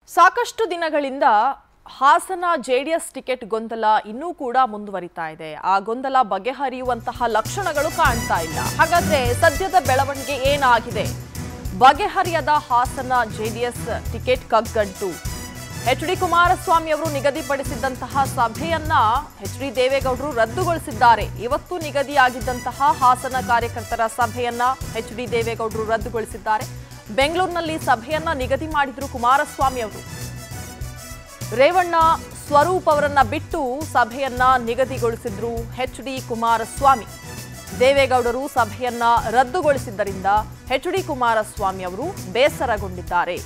ಸಾಕಷ್ಟು ದಿನಗಳಿಂದ Hassan JDS ticket ಗೊಂದಲ ಇನ್ನೂ ಕೂಡ ಮುಂದುವರಿತಾ ಇದೆ ಆ ಗೊಂದಲ ಬಗೆಹರಿಯುವಂತಹ ಲಕ್ಷಣಗಳು ಕಾಣ್ತಾ ಇಲ್ಲ ಹಾಗಾದ್ರೆ ಸದ್ಯದ ಬೆಳವಣಿಗೆ ಏನಾಗಿದೆ ಬಗೆಹರಿಯದ ಹಾಸನ ಜೆಡಿಎಸ್ ಟಿಕೆಟ್ ಕಗ್ಗಂಟು ಎಚ್ ಡಿ ಕುಮಾರಸ್ವಾಮಿ ಅವರು ನಿಗದಿಪಡಿಸಿದ್ದಂತಹ ಸಭೆಯನ್ನ ಎಚ್ ಡಿ ದೇವೇಗೌಡರು ರದ್ದುಗೊಳಿಸಿದ್ದಾರೆ ಇವತ್ತು ನಿಗದಿಯಾಗಿದ್ದಂತಹ ಹಾಸನ ಕಾರ್ಯಕರ್ತರ ಸಭೆಯನ್ನ ಎಚ್ ಡಿ ದೇವೇಗೌಡರು ರದ್ದುಗೊಳಿಸಿದ್ದಾರೆ ಬೆಂಗಳೂರಿನಲ್ಲಿ ಸಭೆಯನ್ನ ನಿಗದಿ ಮಾಡಿದ್ರು ಕುಮಾರಸ್ವಾಮಿ ಅವರು ರೇವಣ್ಣ ಸ್ವರೂಪ್ ಅವರನ್ನ ಬಿಟ್ಟು ಸಭೆಯನ್ನ ನಿಗದಿಗೊಳಿಸಿದ್ರು ಎಚ್ ಡಿ ಕುಮಾರಸ್ವಾಮಿ ದೇವೇಗೌಡರು ಸಭೆಯನ್ನ ರದ್ದುಗೊಳಿಸಿದ್ದರಿಂದ ಎಚ್ ಡಿ ಕುಮಾರಸ್ವಾಮಿ ಅವರು ಬೇಸರಗೊಂಡಿದ್ದಾರೆ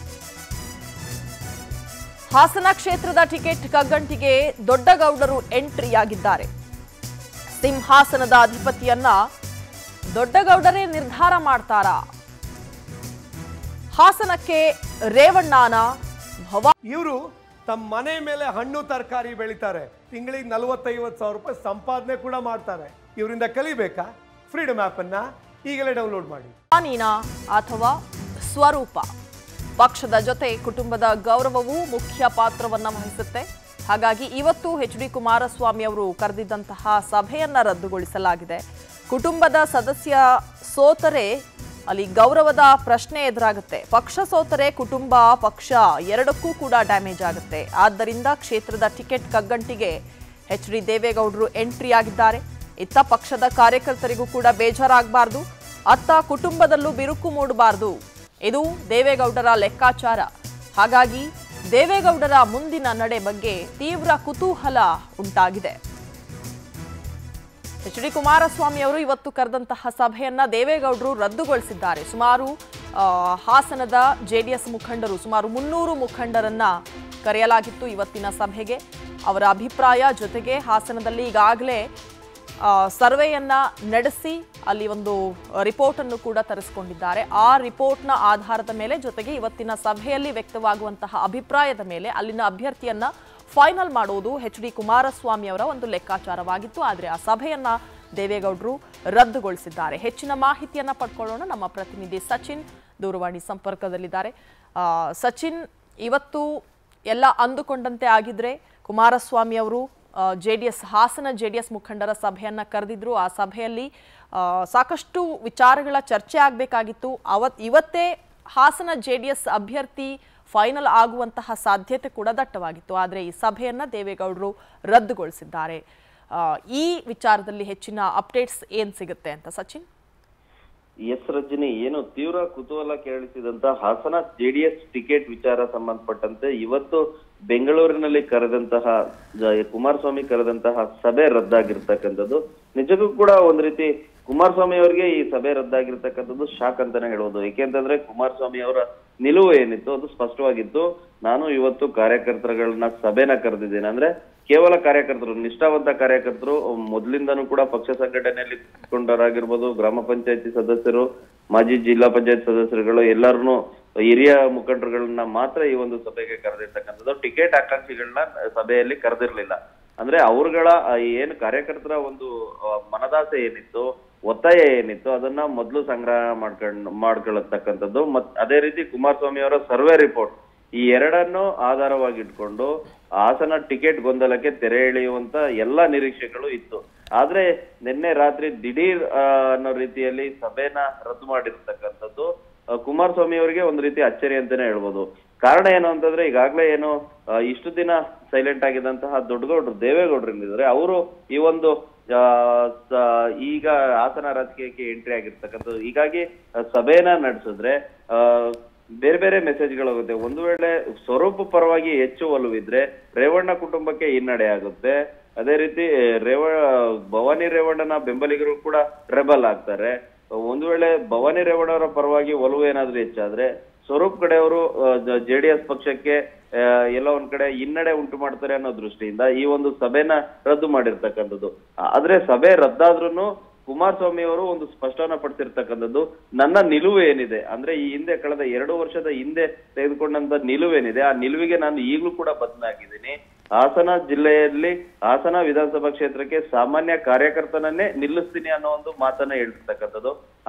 ಹಾಸನ ಕ್ಷೇತ್ರದ ಟಿಕೆಟ್ ಕಗ್ಗಂಟಿಗೆ ದೊಡ್ಡಗೌಡರು ಎಂಟ್ರಿಯಾಗಿದ್ದಾರೆ ಸಿಂಹಾಸನದ ಅಧಿಪತಿಯನ್ನ ದೊಡ್ಡಗೌಡರೇ ನಿರ್ಧಾರ ಮಾಡ್ತಾರಾ ಹಾಸನಕ್ಕೆ ರೇವಣ್ಣನ ಭವ ಇವರು ತಮ್ಮ ಮನೆ ಮೇಲೆ ಹಣ್ಣು ತರಕಾರಿ ಬೆಳಿತಾರೆ ತಿಂಗಳಿಗೆ ನಲವತ್ತೈವತ್ತು ಸಾವಿರ ರೂಪಾಯಿ ಸಂಪಾದನೆ ಕೂಡ ಮಾಡ್ತಾರೆ ಇವರಿಂದ ಕಲಿಬೇಕಾ ಫ್ರೀಡಮ್ ಆ್ಯಪನ್ನ ಈಗಲೇ ಡೌನ್ಲೋಡ್ ಮಾಡಿ ನೀನ ಅಥವಾ ಸ್ವರೂಪ ಪಕ್ಷದ ಜೊತೆ ಕುಟುಂಬದ ಗೌರವವೂ ಮುಖ್ಯ ಪಾತ್ರವನ್ನ ವಹಿಸುತ್ತೆ ಹಾಗಾಗಿ ಇವತ್ತು ಎಚ್ ಡಿ ಕುಮಾರಸ್ವಾಮಿ ಅವರು ಕರೆದಿದ್ದಂತಹ ಸಭೆಯನ್ನ ರದ್ದುಗೊಳಿಸಲಾಗಿದೆ ಕುಟುಂಬದ ಸದಸ್ಯ ಸೋತರೆ ಅಲ್ಲಿ ಗೌರವದ ಪ್ರಶ್ನೆ ಎದುರಾಗುತ್ತೆ ಪಕ್ಷ ಸೋತರೆ ಕುಟುಂಬ ಪಕ್ಷ ಎರಡಕ್ಕೂ ಕೂಡ ಡ್ಯಾಮೇಜ್ ಆಗುತ್ತೆ ಆದ್ದರಿಂದ ಕ್ಷೇತ್ರದ ಟಿಕೆಟ್ ಕಗ್ಗಂಟಿಗೆ ಎಚ್ ಡಿ ದೇವೇಗೌಡರು ಎಂಟ್ರಿ ಆಗಿದ್ದಾರೆ ಇತ್ತ ಪಕ್ಷದ ಕಾರ್ಯಕರ್ತರಿಗೂ ಕೂಡ ಬೇಜಾರಾಗಬಾರ್ದು ಅತ್ತ ಕುಟುಂಬದಲ್ಲೂ ಬಿರುಕು ಮೂಡಬಾರ್ದು ಇದು ದೇವೇಗೌಡರ ಲೆಕ್ಕಾಚಾರ ಹಾಗಾಗಿ ದೇವೇಗೌಡರ ಮುಂದಿನ ನಡೆ ಬಗ್ಗೆ ತೀವ್ರ ಕುತೂಹಲ ಉಂಟಾಗಿದೆ ಎಚ್ ಡಿ ಕುಮಾರಸ್ವಾಮಿ ಅವರು ಇವತ್ತು ಕರೆದಂತಹ ಸಭೆಯನ್ನ ದೇವೇಗೌಡರು ರದ್ದುಗೊಳಿಸಿದ್ದಾರೆ ಸುಮಾರು ಆ, ಹಾಸನದ ಜೆಡಿಎಸ್ ಮುಖಂಡರು ಸುಮಾರು ಮುನ್ನೂರು ಮುಖಂಡರನ್ನ ಕರೆಯಲಾಗಿತ್ತು ಇವತ್ತಿನ ಸಭೆಗೆ ಅವರ ಅಭಿಪ್ರಾಯ ಜೊತೆಗೆ ಹಾಸನದಲ್ಲಿ ಈಗಾಗಲೇ ಸರ್ವೆಯನ್ನ ನಡೆಸಿ ಅಲ್ಲಿ ಒಂದು ರಿಪೋರ್ಟ್ ಅನ್ನು ಕೂಡ ತರಿಸಿಕೊಂಡಿದ್ದಾರೆ ಆ ರಿಪೋರ್ಟ್ನ ಆಧಾರದ ಮೇಲೆ ಜೊತೆಗೆ ಇವತ್ತಿನ ಸಭೆಯಲ್ಲಿ ವ್ಯಕ್ತವಾಗುವಂತಹ ಅಭಿಪ್ರಾಯದ ಮೇಲೆ ಅಲ್ಲಿನ ಅಭ್ಯರ್ಥಿಯನ್ನ ಫೈನಲ್ ಮಾಡುವುದು ಎಚ್ ಡಿ ಕುಮಾರಸ್ವಾಮಿ ಅವರ ಒಂದು ಲೆಕ್ಕಾಚಾರವಾಗಿತ್ತು ಆದರೆ ಆ ಸಭೆಯನ್ನ ದೇವೇಗೌಡರು ರದ್ದುಗೊಳಿಸಿದ್ದಾರೆ ಹೆಚ್ಚಿನ ಮಾಹಿತಿಯನ್ನ ಪಡ್ಕೊಳ್ಳೋಣ ನಮ್ಮ ಪ್ರತಿನಿಧಿ ಸಚಿನ್ ದೂರವಾಣಿ ಸಂಪರ್ಕದಲ್ಲಿದ್ದಾರೆ ಆ, ಸಚಿನ್ ಇವತ್ತು ಎಲ್ಲ ಅಂದುಕೊಂಡಂತೆ ಆಗಿದ್ರೆ ಕುಮಾರಸ್ವಾಮಿ ಅವರು J D S Hassan J D S ಮುಖಂಡರ ಸಭೆಯನ್ನ ಕರೆದಿದ್ರು ಆ ಸಭೆಯಲ್ಲಿ ಆ, ಸಾಕಷ್ಟು ವಿಚಾರಗಳ ಚರ್ಚೆ ಆಗಬೇಕಾಗಿತ್ತು ಅವತ್ ಇವತ್ತೇ ಹಾಸನ ಜೆ ಡಿ ಎಸ್ ಅಭ್ಯರ್ಥಿ ಫೈನಲ್ ಆಗುವಂತಹ ಸಾಧ್ಯತೆ ಕೂಡ ದಟ್ಟವಾಗಿತ್ತು ಆದರೆ ಈ ಸಭೆಯನ್ನ ದೇವೇಗೌಡರು ರದ್ದುಗೊಳಿಸಿದ್ದಾರೆ ಆ, ಈ ವಿಚಾರದಲ್ಲಿ ಹೆಚ್ಚಿನ ಅಪ್ಡೇಟ್ಸ್ ಏನ್ ಸಿಗುತ್ತೆ ಅಂತ ಸಚಿನ್ ಎಸ್ ರಜನಿ ಏನು ತೀವ್ರ ಕುತೂಹಲ ಕೇಳಿಸಿದಂತ ಹಾಸನ ಜೆಡಿಎಸ್ ಟಿಕೆಟ್ ವಿಚಾರ ಸಂಬಂಧಪಟ್ಟಂತೆ ಇವತ್ತು ಬೆಂಗಳೂರಿನಲ್ಲಿ ಕರೆದಂತಹ ಜ- ಕುಮಾರಸ್ವಾಮಿ ಕರೆದಂತಹ ಸಭೆ ರದ್ದಾಗಿರ್ತಕ್ಕಂಥದ್ದು ನಿಜಕ್ಕೂ ಕೂಡ ಒಂದ್ ರೀತಿ ಕುಮಾರಸ್ವಾಮಿ ಅವರಿಗೆ ಈ ಸಭೆ ರದ್ದಾಗಿರ್ತಕ್ಕಂಥದ್ದು ಶಾಕ್ ಅಂತಾನೆ ಹೇಳ್ಬೋದು ಏಕೆಂತಂದ್ರೆ ಕುಮಾರಸ್ವಾಮಿ ಅವರ ನಿಲುವು ಏನಿತ್ತು ಅದು ಸ್ಪಷ್ಟವಾಗಿತ್ತು ನಾನು ಇವತ್ತು ಕಾರ್ಯಕರ್ತರುಗಳನ್ನ ಸಭೆನ ಕರೆದಿದ್ದೇನೆ ಅಂದ್ರೆ ಕೇವಲ ಕಾರ್ಯಕರ್ತರು ನಿಷ್ಠಾವಂತ ಕಾರ್ಯಕರ್ತರು ಮೊದಲಿಂದನೂ ಕೂಡ ಪಕ್ಷ ಸಂಘಟನೆಯಲ್ಲಿ ಕೊಂಡವರಾಗಿರ್ಬೋದು ಗ್ರಾಮ ಪಂಚಾಯತಿ ಸದಸ್ಯರು ಮಾಜಿ ಜಿಲ್ಲಾ ಪಂಚಾಯತ್ ಸದಸ್ಯರುಗಳು ಎಲ್ಲರನ್ನು ಹಿರಿಯ ಮುಖಂಡರುಗಳನ್ನ ಮಾತ್ರ ಈ ಒಂದು ಸಭೆಗೆ ಕರೆದಿರ್ತಕ್ಕಂಥದ್ದು ಟಿಕೆಟ್ ಆಕಾಂಕ್ಷಿಗಳನ್ನ ಸಭೆಯಲ್ಲಿ ಕರೆದಿರ್ಲಿಲ್ಲ ಅಂದ್ರೆ ಅವ್ರಗಳ ಆ ಏನು ಕಾರ್ಯಕರ್ತರ ಒಂದು ಆ, ಮನದಾಸೆ ಏನಿತ್ತು ಒತ್ತಾಯ ಏನಿತ್ತು ಅದನ್ನ ಮೊದಲು ಸಂಗ್ರಹ ಮಾಡ್ಕೊಂಡ್ ಮಾಡ್ಕೊಳ್ಳತಕ್ಕಂಥದ್ದು ಮತ್ ಅದೇ ರೀತಿ ಕುಮಾರಸ್ವಾಮಿ ಅವರ ಸರ್ವೆ ರಿಪೋರ್ಟ್ ಈ ಎರಡನ್ನು ಆಧಾರವಾಗಿಟ್ಕೊಂಡು ಹಾಸನ ಟಿಕೆಟ್ ಗೊಂದಲಕ್ಕೆ ತೆರೆ ಎಳೆಯುವಂತ ಎಲ್ಲಾ ನಿರೀಕ್ಷೆಗಳು ಇತ್ತು ಆದ್ರೆ ನಿನ್ನೆ ರಾತ್ರಿ ದಿಢೀರ್ ಆ, ಅನ್ನೋ ರೀತಿಯಲ್ಲಿ ಸಭೆನ ರದ್ದು ಮಾಡಿರ್ತಕ್ಕಂಥದ್ದು ಆ, ಕುಮಾರಸ್ವಾಮಿ ಅವರಿಗೆ ಒಂದು ರೀತಿ ಅಚ್ಚರಿ ಅಂತಾನೆ ಹೇಳ್ಬೋದು ಕಾರಣ ಏನು ಅಂತಂದ್ರೆ ಈಗಾಗ್ಲೇ ಏನು ಆ, ಇಷ್ಟು ದಿನ ಸೈಲೆಂಟ್ ಆಗಿದ್ದಂತಹ ದೊಡ್ಡಗೌಡರು ದೇವೇಗೌಡರು ಏನಿದ್ದಾರೆ ಅವರು ಈ ಒಂದು ಆ, ಸ- ಈಗ ಹಾಸನ ರಾಜಕೀಯಕ್ಕೆ ಎಂಟ್ರಿ ಆಗಿರ್ತಕ್ಕಂಥದ್ದು ಹೀಗಾಗಿ ಆ, ಸಭೆನ ನಡೆಸಿದ್ರೆ ಆ ಬೇರೆ ಬೇರೆ ಮೆಸೇಜ್ಗಳು ಹೋಗುತ್ತೆ ಒಂದು ವೇಳೆ ಸ್ವರೂಪ ಪರವಾಗಿ ಹೆಚ್ಚು ಒಲವಿದ್ರೆ ರೇವಣ್ಣ ಕುಟುಂಬಕ್ಕೆ ಹಿನ್ನಡೆ ಆಗುತ್ತೆ ಅದೇ ರೀತಿ ರೇವ ಭವಾನಿ ರೇವಣ್ಣನ ಬೆಂಬಲಿಗರು ಕೂಡ ರೆಬಲ್ ಆಗ್ತಾರೆ ಒಂದು ವೇಳೆ ಭವಾನಿ ರೇವಣ್ಣವರ ಪರವಾಗಿ ಒಲವು ಏನಾದ್ರೂ ಹೆಚ್ಚಾದ್ರೆ ಸ್ವರೂಪ್ ಕಡೆಯವರು ಜೆಡಿಎಸ್ ಪಕ್ಷಕ್ಕೆ ಆ, ಎಲ್ಲೋ ಒಂದ್ ಕಡೆ ಹಿನ್ನಡೆ ಉಂಟು ಮಾಡ್ತಾರೆ ಅನ್ನೋ ದೃಷ್ಟಿಯಿಂದ ಈ ಒಂದು ಸಭೆನ ರದ್ದು ಮಾಡಿರ್ತಕ್ಕಂಥದ್ದು ಆದ್ರೆ ಸಭೆ ರದ್ದಾದ್ರೂ ಕುಮಾರಸ್ವಾಮಿ ಅವರು ಒಂದು ಸ್ಪಷ್ಟವನ್ನ ಪಡಿಸಿರ್ತಕ್ಕಂಥದ್ದು ನನ್ನ ನಿಲುವು ಏನಿದೆ ಅಂದ್ರೆ ಈ ಹಿಂದೆ ಕಳೆದ ಎರಡು ವರ್ಷದ ಹಿಂದೆ ತೆಗೆದುಕೊಂಡಂತ ನಿಲುವೇನಿದೆ ಆ ನಿಲುವಿಗೆ ನಾನು ಈಗಲೂ ಕೂಡ ಬದಲಾಗಿದ್ದೀನಿ ಹಾಸನ ಜಿಲ್ಲೆಯಲ್ಲಿ ಹಾಸನ ವಿಧಾನಸಭಾ ಕ್ಷೇತ್ರಕ್ಕೆ ಸಾಮಾನ್ಯ ಕಾರ್ಯಕರ್ತನನ್ನೇ ನಿಲ್ಲಿಸ್ತೀನಿ ಅನ್ನೋ ಒಂದು ಮಾತನ್ನ ಹೇಳ್ತಿರ್ತಕ್ಕಂಥದ್ದು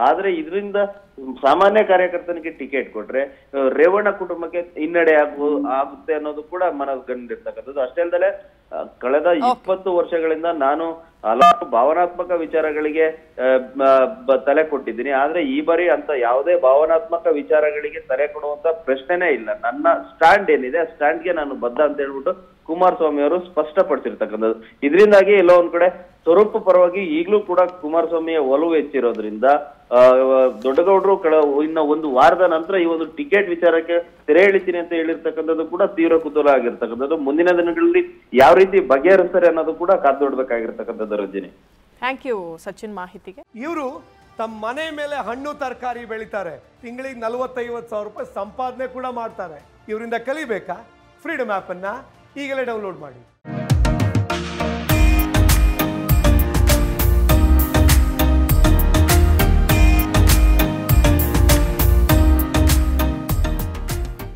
ಆದ್ರೆ ಇದರಿಂದ ಸಾಮಾನ್ಯ ಕಾರ್ಯಕರ್ತನಿಗೆ ಟಿಕೆಟ್ ಕೊಟ್ರೆ ಆ, ರೇವಣ್ಣ ಕುಟುಂಬಕ್ಕೆ ಹಿನ್ನಡೆ ಆಗು ಆಗುತ್ತೆ ಅನ್ನೋದು ಕೂಡ ಮನಗಂಡಿರ್ತಕ್ಕಂಥದ್ದು ಅಷ್ಟೇ ಅಲ್ಲದೆ ಆ, ಕಳೆದ ಇಪ್ಪತ್ತು ವರ್ಷಗಳಿಂದ ನಾನು ಹಲವಾರು ಭಾವನಾತ್ಮಕ ವಿಚಾರಗಳಿಗೆ ಆ, ಬ- ಬ- ತಲೆ ಕೊಟ್ಟಿದ್ದೀನಿ ಆದ್ರೆ ಈ ಬಾರಿ ಅಂತ ಯಾವುದೇ ಭಾವನಾತ್ಮಕ ವಿಚಾರಗಳಿಗೆ ತಲೆ ಕೊಡುವಂತ ಪ್ರಶ್ನೆನೇ ಇಲ್ಲ ನನ್ನ ಸ್ಟ್ಯಾಂಡ್ ಏನಿದೆ ಆ ಸ್ಟ್ಯಾಂಡ್ಗೆ ನಾನು ಬದ್ಧ ಅಂತ ಹೇಳ್ಬಿಟ್ಟು ಕುಮಾರಸ್ವಾಮಿ ಅವರು ಸ್ಪಷ್ಟಪಡಿಸಿರ್ತಕ್ಕಂಥದ್ದು ಇದರಿಂದಾಗಿ ಎಲ್ಲೋ ಒಂದ್ ಕಡೆ ಸ್ವರೂಪ ಪರವಾಗಿ ಈಗಲೂ ಕೂಡ ಕುಮಾರಸ್ವಾಮಿಯ ಒಲವು ಹೆಚ್ಚಿರೋದ್ರಿಂದ ಆ, ದೊಡ್ಡಗೌಡರು ಕಳ ಇನ್ನ ಒಂದು ವಾರದ ನಂತರ ಈ ಒಂದು ಟಿಕೆಟ್ ವಿಚಾರಕ್ಕೆ ತೆರೆ ಎಳಿತೀನಿ ಅಂತ ಹೇಳಿರ್ತಕ್ಕಂಥದ್ದು ಕೂಡ ತೀವ್ರ ಕುತೂಹಲ ಆಗಿರ್ತಕ್ಕಂಥದ್ದು ಮುಂದಿನ ದಿನಗಳಲ್ಲಿ ಯಾವ ರೀತಿ ಬಗೆಹರಿಸ್ತಾರೆ ಅನ್ನೋದು ಕೂಡ ಕಾದು ನೋಡ್ಬೇಕಾಗಿರ್ತಕ್ಕಂಥದ್ದು ರಂಜಿನಿ ಥ್ಯಾಂಕ್ ಯು ಸಚಿನ್ ಮಾಹಿತಿಗೆ ಇವರು ತಮ್ಮ ಮನೆ ಮೇಲೆ ಹಣ್ಣು ತರಕಾರಿ ಬೆಳಿತಾರೆ ತಿಂಗಳಿಗೆ ನಲವತ್ತೈವತ್ತು ಸಾವಿರ ರೂಪಾಯಿ ಸಂಪಾದನೆ ಕೂಡ ಮಾಡ್ತಾರೆ ಇವರಿಂದ ಕಲಿಬೇಕಾ ಫ್ರೀಡಮ್ ಆ್ಯಪನ್ನು ಈಗಲೇ ಡೌನ್ಲೋಡ್ ಮಾಡಿ